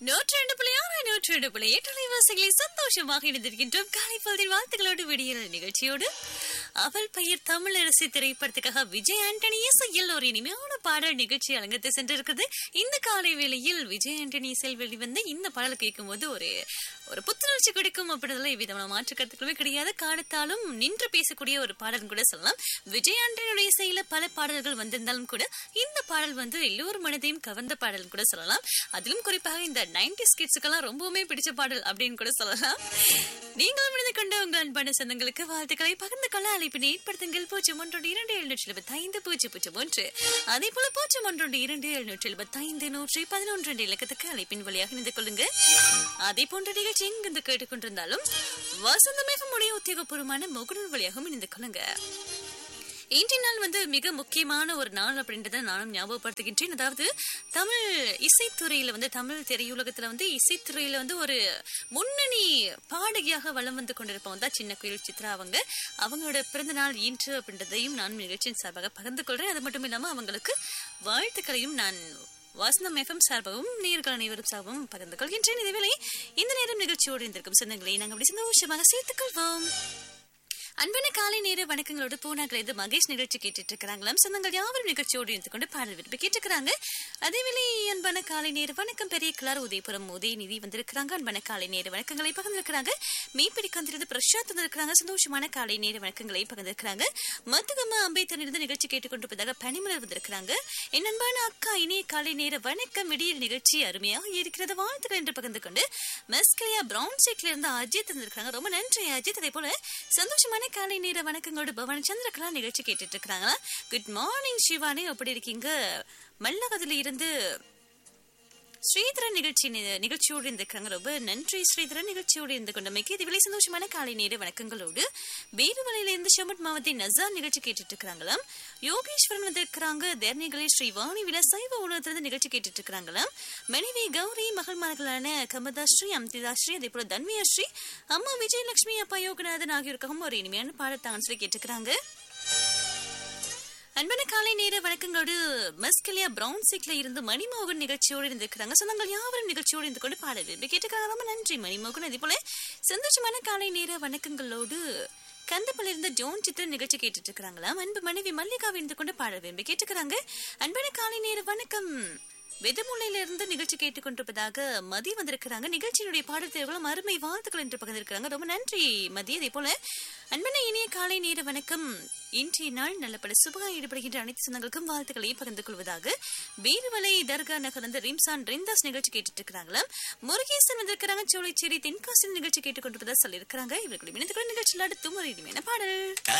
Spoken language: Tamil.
நூற்றி ரெண்டு புள்ளி ஆறு நூற்றி ரெண்டு புள்ளி எட்டு அலைவாசிகளை சந்தோஷமாக இணைந்திருக்கின்றோம் காலை பொழுதின் வாழ்த்துக்களோடு விடியல் நிகழ்ச்சியோடு அவள் பெயர் தமிழரசி திரைப்படத்துக்காக விஜய் ஆண்டனி இசையில் ஒரு இனிமையான பாடல் நிகழ்ச்சி அலங்கத்தை சென்றிருக்கிறது இந்த காலை வேளையில் விஜய் ஆண்டனி இசையில் வெளிவந்த இந்த பாடல் கேட்கும்போது ஒரு ஒரு புத்துணர்ச்சி கிடைக்கும் அப்படின்றதுல எவ்விதமான மாற்று கருத்துக்களுமே கிடையாது காலத்தாலும் நின்று பேசக்கூடிய ஒரு பாடல் கூட சொல்லலாம் விஜய் ஆண்டனியுடைய இசையில பல பாடல்கள் வந்திருந்தாலும் கூட இந்த பாடல் வந்து எல்லோர் மனதையும் கவர்ந்த பாடல் கூட சொல்லலாம் அதிலும் குறிப்பாக இந்த நைன்டி கிட்ஸுக்கெல்லாம் ரொம்பவுமே பிடிச்ச பாடல் அப்படின்னு கூட சொல்லலாம் நீங்களும் இணைந்து கொண்டு உங்கள் அன்பான சொந்தங்களுக்கு வாழ்த்துக்களை பகிர்ந்து கொள்ள அழைப்பினை ஏற்படுத்துங்கள் பூஜ்ஜியம் ஒன்றோடு இரண்டு எழுநூற்றி எழுபத்தி ஐந்து பூஜ்ஜியம் பூஜ்ஜியம் ஒன்று அதே போல பூஜ்ஜியம் ஒன்றோடு இரண்டு எழுநூற்றி எழுபத்தி ஐந்து நூற்றி பதினொன்று என்ற இலக்கத்துக்கு அழைப்பின் வழியாக இணைந்து கொள்ளுங்க அதே போன்ற நிகழ்ச்சி எங்கிருந்து கேட்டுக்கொண்டிருந்தாலும் வசந்தமேகம் உடைய உத்தியோகபூர்வமான முகநூல் வழியாகவும் இணைந்து கொள்ளுங்க இன்றைய நாள் வந்து மிக முக்கியமான ஒரு நாள் அப்படின்றத நானும் ஞாபகப்படுத்துகின்றேன் அதாவது தமிழ் இசைத்துறையில வந்து தமிழ் திரையுலகத்துல வந்து இசைத்துறையில வந்து ஒரு முன்னணி பாடகியாக வலம் வந்து கொண்டிருப்பவங்க தான் சின்ன குயில் சித்ரா அவங்க அவங்களோட பிறந்த நாள் இன்று அப்படின்றதையும் நான் நிகழ்ச்சியின் சார்பாக பகிர்ந்து கொள்றேன் அது மட்டும் இல்லாம அவங்களுக்கு வாழ்த்துக்களையும் நான் வாசனம் எஃப்எம் சார்பாகவும் நேர்கள் அனைவரும் சார்பாகவும் பகிர்ந்து கொள்கின்றேன் இதேவேளை இந்த நேரம் நிகழ்ச்சியோடு இருந்திருக்கும் சொந்தங்களை நாங்கள் அப்படி சந்தோஷமாக சேர்த்துக் கொள்வோம் அன்பான காலை நேர வணக்கங்களோடு பூனாக்கிலிருந்து மகேஷ் நிகழ்ச்சி கேட்டுட்டு இருக்கிறாங்களாம் சொந்தங்கள் யாவரும் நிகழ்ச்சியோடு இருந்து கொண்டு பாடல் விரும்பி கேட்டுக்கிறாங்க அதேவேளை அன்பான காலை நேர வணக்கம் பெரிய கிளார் உதயபுரம் உதய நிதி வந்திருக்கிறாங்க அன்பான காலை நேர வணக்கங்களை பகிர்ந்திருக்கிறாங்க மீப்பிடி கந்திருந்து பிரசாத் வந்திருக்கிறாங்க சந்தோஷமான காலை நேர வணக்கங்களை பகிர்ந்திருக்கிறாங்க மத்துகம்மா அம்பேத்கர் இருந்து நிகழ்ச்சி கேட்டுக்கொண்டிருப்பதாக பனிமலர் வந்திருக்கிறாங்க என் அன்பான அக்கா இனிய காலை நேர வணக்கம் விடியல் நிகழ்ச்சி அருமையாக இருக்கிறது வாழ்த்துக்கள் என்று பகிர்ந்து கொண்டு மெஸ்கலியா பிரவுன் சீட்ல இருந்து அஜித் வந்திருக்காங்க ரொம்ப நன்றி அஜித் அதே போல சந்தோஷமான காலை நேர வணக்கங்களோடு பவானி சந்திரகலா நிகழ்ச்சி கேட்டுட்டு இருக்காங்களா குட் மார்னிங் சிவானி எப்படி இருக்கீங்க மல்லகதுல இருந்து ஸ்ரீதரன் நிகழ்ச்சி நிகழ்ச்சியோடு இருந்திருக்காங்க ரொம்ப நன்றி ஸ்ரீதரன் நிகழ்ச்சியோடு இருந்து கொண்டமைக்கு இது விலை சந்தோஷமான காலை நேர வணக்கங்களோடு வேறுவலையில இருந்து ஷமட் மாவட்டத்தின் நசார் நிகழ்ச்சி கேட்டுட்டு இருக்காங்களாம் யோகேஸ்வரன் வந்திருக்கிறாங்க தேர்னிகளே ஸ்ரீ வாணி வில சைவ உலகத்திலிருந்து நிகழ்ச்சி கேட்டுட்டு இருக்காங்களாம் மனைவி கௌரி மகள்மார்களான கமதாஸ்ரீ அம்திதாஸ்ரீ அதே போல தன்வியாஸ்ரீ அம்மா விஜயலட்சுமி அப்பா யோகநாதன் ஆகியோருக்காகவும் ஒரு இனிமையான பாடத்தான் சொல்லி கேட்டுக்கிறாங்க அன்பான காலை நேர வணக்கங்களோடு மஸ்கலியா பிரவுன் சீக்ல இருந்து மணிமோகன் நிகழ்ச்சியோடு இருந்திருக்கிறாங்க சொந்தங்கள் யாவரும் நிகழ்ச்சியோடு இருந்து கொண்டு பாடல் விரும்பி கேட்டுக்கிறாங்க ரொம்ப நன்றி மணிமோகன் அதே போல சந்தோஷமான காலை நேர வணக்கங்களோடு கந்தப்பள்ள இருந்து ஜோன் சித்திர நிகழ்ச்சி கேட்டுட்டு இருக்கிறாங்களாம் அன்பு மனைவி மல்லிகா இருந்து கொண்டு பாடல் விரும்பி கேட்டுக்கிறாங்க அன்பான காலை நேர வணக்கம் வெதமுலையில இருந்து நிகழ்ச்சி கேட்டுக்கொண்டிருப்பதாக மதி வந்திருக்கிறாங்க நிகழ்ச்சியினுடைய பாடல் தேர்வுகளும் அருமை வாழ்த்துக்கள் என்று பகிர்ந்திருக்கிறாங்க ரொம்ப நன்றி மதி அதே போல அன்பன இனிய காலை நேர வணக்கம் இன்றைய நாள் நல்லபட சுபகாக ஈடுபடுகின்ற அனைத்து சொந்தங்களுக்கும் வாழ்த்துக்களை பகிர்ந்து கொள்வதாக வீரவலை தர்கா நகர்ந்து ரிம்சான் ரிந்தாஸ் நிகழ்ச்சி கேட்டுட்டு இருக்கிறாங்களாம் முருகேசன் வந்திருக்கிறாங்க சோலைச்சேரி தென்காசி நிகழ்ச்சி கேட்டுக்கொண்டிருப்பதா சொல்லியிருக்கிறாங்க இவர்களுடைய இணைந்து நிகழ்ச்சியில் அடுத்தும் ஒரு இனிமையான பாடல்